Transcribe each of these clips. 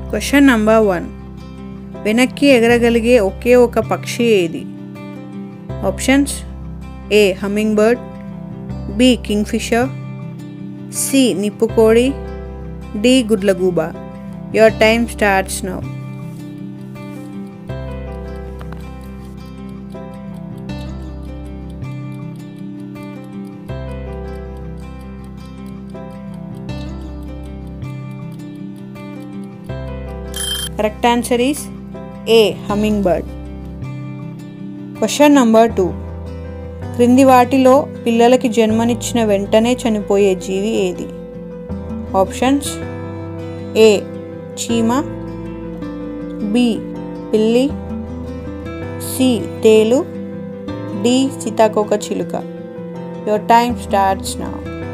question number one వెనక్కి ఎగరగలిగే ఒకే ఒక పక్షి ఏది options A humming bird B kingfisher C నిప్పుకోడి డి గుడ్లగూబ your time starts now correct answer is A humming bird question number two క్రింది వాటిలో పిల్లలకి జన్మనిచ్చిన వెంటనే చనిపోయే జీవి ఏది ఆప్షన్స్ ఏ చీమ బి పిల్లి సి తేలు డి సీతాకోక చిలుక your time starts now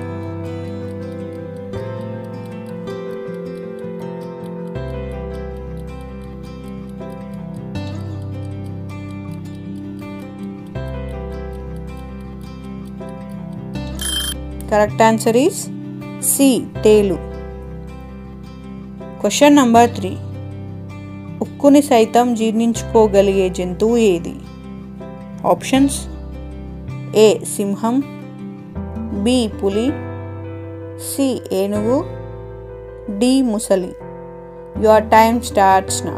correct answer is C తేలు క్వశ్చన్ నంబర్ త్రీ ఉక్కుని సైతం జీర్ణించుకోగలిగే జంతువు ఏది ఆప్షన్స్ ఏ సింహం బి పులి సి ఏనుగు డి ముసలి your time starts now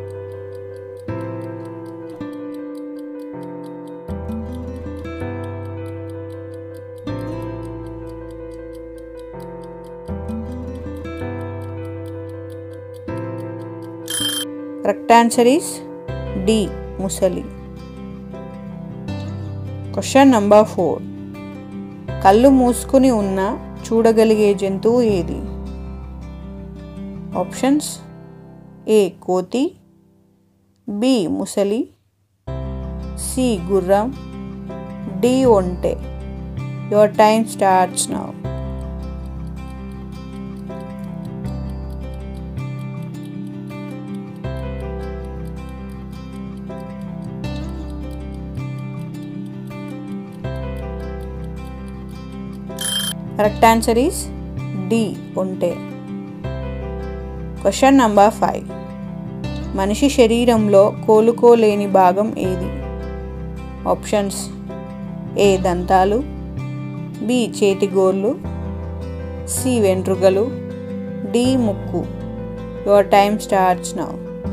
correct answer is D ముసలి క్వశ్చన్ నంబర్ ఫోర్ కళ్ళు మూసుకుని ఉన్న చూడగలిగే జంతువు ఏది ఆప్షన్స్ ఏ కోతి బి ముసలి సి గుర్రం డి ఒంటె your time starts now correct answer is D ఒంటె క్వశ్చన్ నంబర్ ఫైవ్ మనిషి శరీరంలో కోలుకోలేని భాగం ఏది ఆప్షన్స్ ఏ దంతాలు బి చేతిగోర్లు సి వెంట్రుకలు డి ముక్కు your time starts now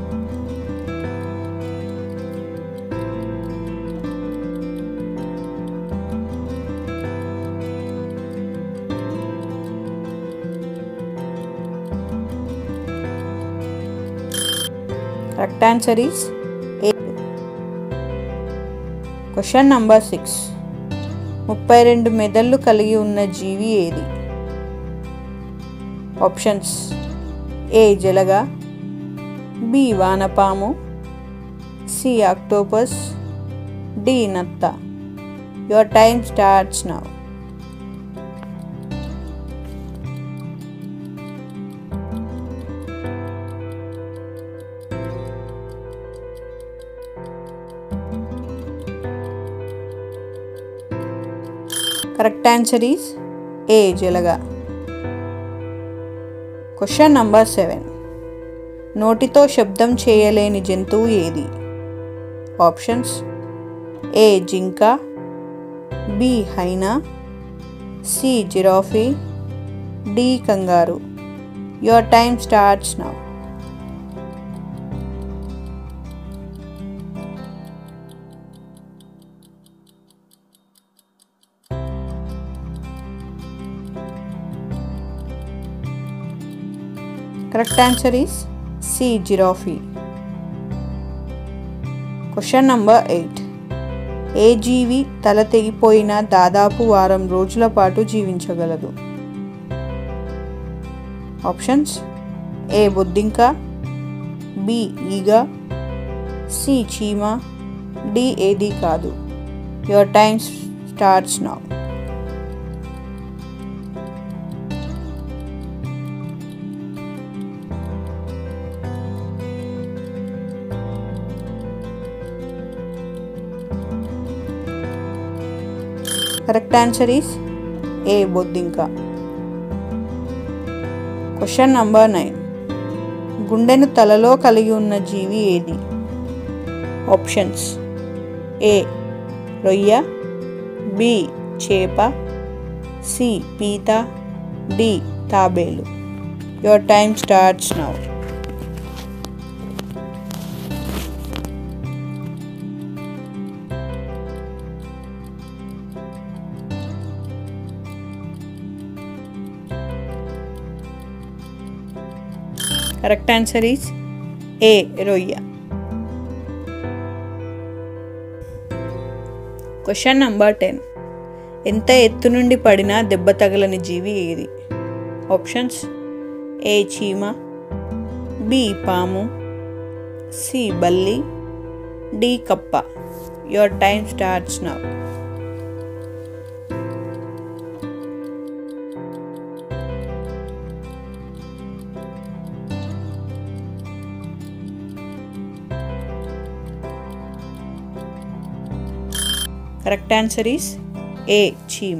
correct answer is A question number six ముప్పై రెండు మెదళ్ళు కలిగి ఉన్న జీవి ఏది ఆప్షన్స్ ఏ జలగ బి వానపాము సి ఆక్టోపస్ డి నత్త your time starts now correct answer is A జలగ క్వశ్చన్ నంబర్ సెవెన్ నోటితో శబ్దం చేయలేని జంతువు ఏది ఆప్షన్స్ ఏ జింక B hyena C giraffe D kangaroo your time starts now correct answer is C giraffe question number eight ఏ జీవి తల తెగిపోయిన దాదాపు వారం రోజుల పాటు జీవించగలదు ఆప్షన్స్ ఏ బొద్దింక బి ఈగ సి చీమ డి ఏది కాదు your time starts now correct answer is A బొద్దింక క్వశ్చన్ నంబర్ నైన్ గుండెను తలలో కలిగి ఉన్న జీవి ఏది ఆప్షన్స్ ఏ రొయ్య బి చేప సి పీత డి తాబేలు your time starts now correct answer is A రొయ్య క్వశ్చన్ నంబర్ టెన్ ఎంత ఎత్తు నుండి పడినా దెబ్బ తగలని జీవి ఏది ఆప్షన్స్ ఏ చీమ బి పాము సి బల్లి డి కప్ప your time starts now correct answer is A చీమ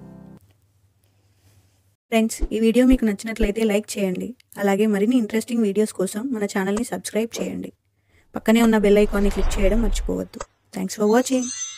ఫ్రెండ్స్ ఈ వీడియో మీకు నచ్చినట్లయితే లైక్ చేయండి అలాగే మరిన్ని ఇంట్రెస్టింగ్ వీడియోస్ కోసం మన ఛానల్ని సబ్స్క్రైబ్ చేయండి పక్కనే ఉన్న బెల్ ఐకాన్ని క్లిక్ చేయడం మర్చిపోవద్దు థ్యాంక్స్ ఫర్ వాచింగ్